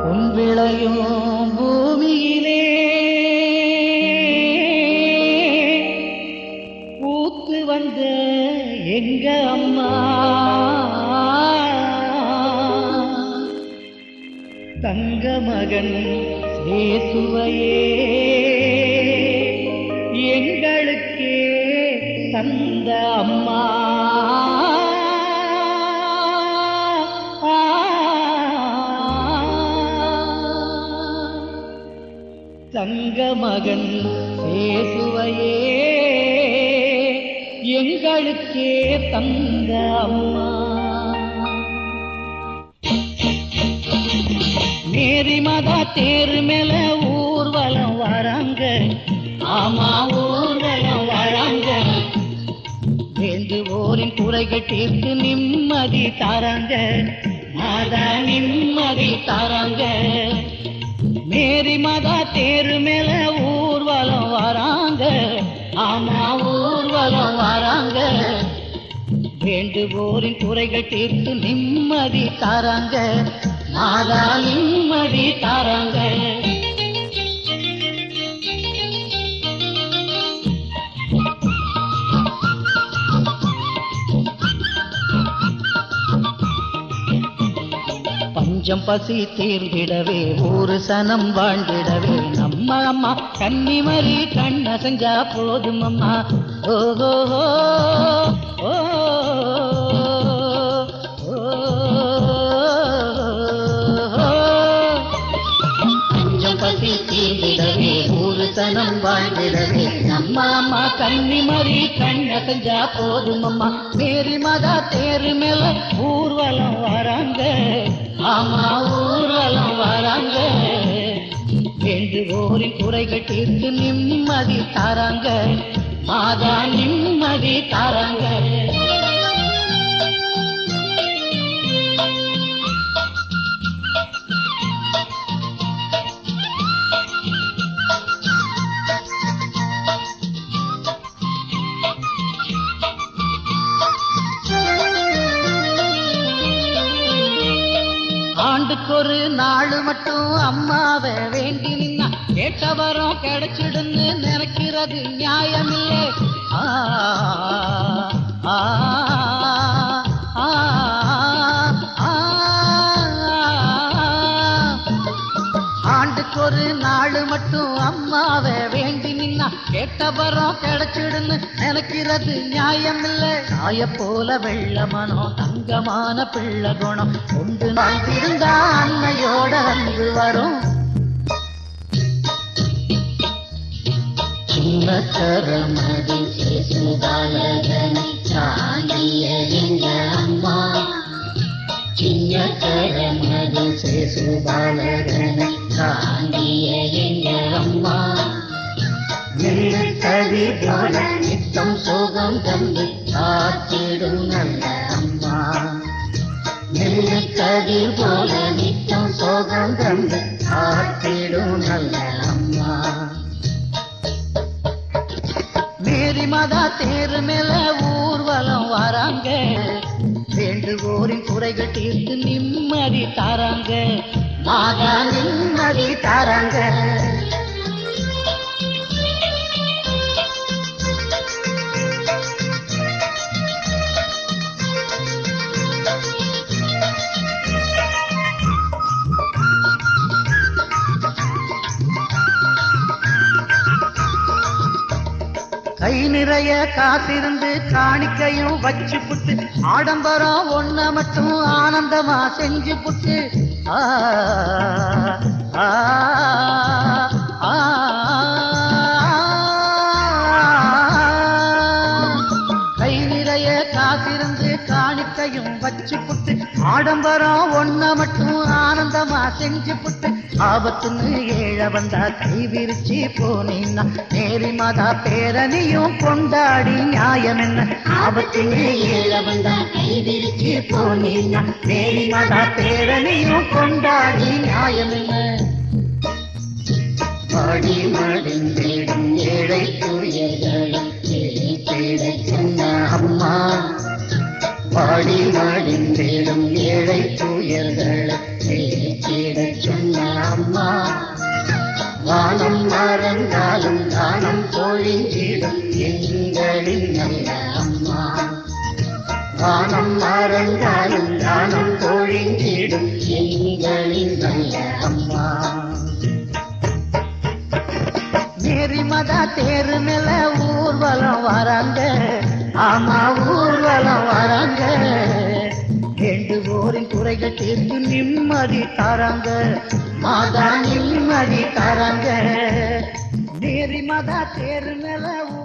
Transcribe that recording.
பொன் விளையும் பூமியிலே பூத்து வந்த எங்க அம்மா தங்க மகன் சேசுவையே எங்களுக்கே தந்த அம்மா தங்க மகன் சேசுவையே எங்களுக்கே தந்த அம்மா மேரி மதா தேரு மேல ஊர்வலம் வராங்க ஆமா ஊர்வலம் வராங்க வேண்டுவோரின் குறைகள் தீர்த்து நிம்மதி தாராங்க மாதா நிம்மதி தாராங்க மேரி மதா தேரு மேல ஊர்வலம் வராங்க ஆமா ஊர்வலம் வராங்க வேண்டுவோரின் குறைகள் தீர்த்து நிம்மதி தாராங்க மாதா நிம்மதி தாராங்க பஞ்சம் பசி தீர்ந்திடவே ஒரு சனம் வாழ்ந்திடவே நம்ம அம்மா கன்னிமரி கண்ணசஞ்சா போதும் அம்மா ஓஹோ ஓ பஞ்சம் பசி தீர்ந்திடவே ஒரு சனம் வாழ்ந்திடவே நம்ம அம்மா கன்னிமரி கண்ணசஞ்சா போதும் அம்மா மேரி மதா தேரு மேல ஊர்வலம் வராங்க ஆமா ஊர்வலம் வராங்க வேண்டுவோரின் குறைகள் தீர்த்து நிம்மதி தாராங்க மாதா நிம்மதி தாராங்க ஆண்டுக்கொரு நாள் மட்டும் அம்மாவை வேண்டி நின்னா கேட்ட வரம் கிடைச்சிடுன்னு நினைக்கிறது நியாயமில்லை ஆ, ஆ, ஆ, ஆ, ஆண்டுக்கொரு நாள் மட்டும் அம்மாவை வேண்டி நின்னா கேட்ட வரம் கிடைச்சிடுன்னு நினைக்கிறது நியாயமில்லை தாய போல வெள்ள மனம் தங்கமான பிள்ளை குணம் கொண்டு நான் இருந்தா அன்னையோட அன்பு வரும் சின்ன கரமதி சிசுபாலகனை சாங்கிய எங்க அம்மா சின்ன கரமது சிசுபாலகனை தாங்கிய எங்க அம்மா கவி போல நித்தம் சோகம் தந்து காத்திடும் நல்ல அம்மா கவி போல நித்தம் சோகம் தந்து காத்திடும் நல்ல அம்மா மேரி மதா தேரு மேல ஊர்வலம் வராங்க வேண்டுவோரின் குறைகள் தீர்த்து நிம்மதி தாராங்க மாதா நிம்மதி தாராங்க கை நிறைய காசிருந்து காணிக்கையும் வச்சு புட்டு ஆடம்பரம் ஒன்ன மட்டும் ஆனந்தமா செஞ்சு புட்டு ஆ, ஆ, ஆ, கை நிறைய காசிருந்து காணிக்கையும் வச்சு புட்டு ஆடம்பரம் ஒன்ன மட்டும் ஆனந்தமா செஞ்சு புட்டு ஆபத்துன்னு ஏழ வந்தா கை விரிச்சு போனீன்னா மேரி மாதா பேரணியும் கொண்டாடி நியாயம் என்ன ஆபத்துன்னு ஏழ வந்தா கை விரிச்சு போனீன்னா மேரி மாதா பேரணியும் கொண்டாடி நியாயம் என்ன பாடி மடிந்திடும் ஏழை துயர்களும் தேடச் சொன்ன அம்மா பாடி மடிந்திடும் ஏழை துயர்களும் தேடச் சொன்ன அம்மா வானம் மறந்தாலும் தானம் பொழிந்திடும் எங்களின் நல்ல அம்மா வானம் மறந்தாலும் தானம் பொழிந்திடும் எங்களின் நல்ல அம்மா மேரி மதா தேரு மேல ஊர்வலம் வராங்க ஆமா ஊர்வலம் வராங்க வேண்டுவோரின் குறைகள் தீர்த்து நிம்மதி தராங்க மாதா நிம்மதி தராங்க மேரி மதா தேரு மேல